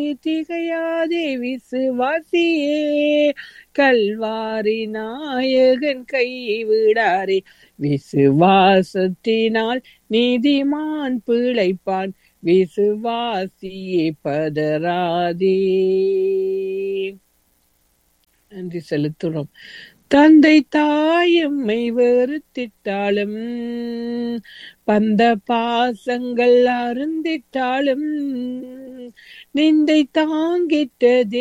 திகையாதே விசுவாசியே கல்வாரி நாயகன் கைவிடாரே விசுவாசத்தினால் நீதிமான் பிழைப்பான் விசுவாசியே பதராதே நன்றி செலுத்துறோம் தந்தை தாயம்மை வெறுத்திட்டாலும் பந்த பாசங்கள் அருந்திட்டாலும் நிந்தை தாங்கிட்ட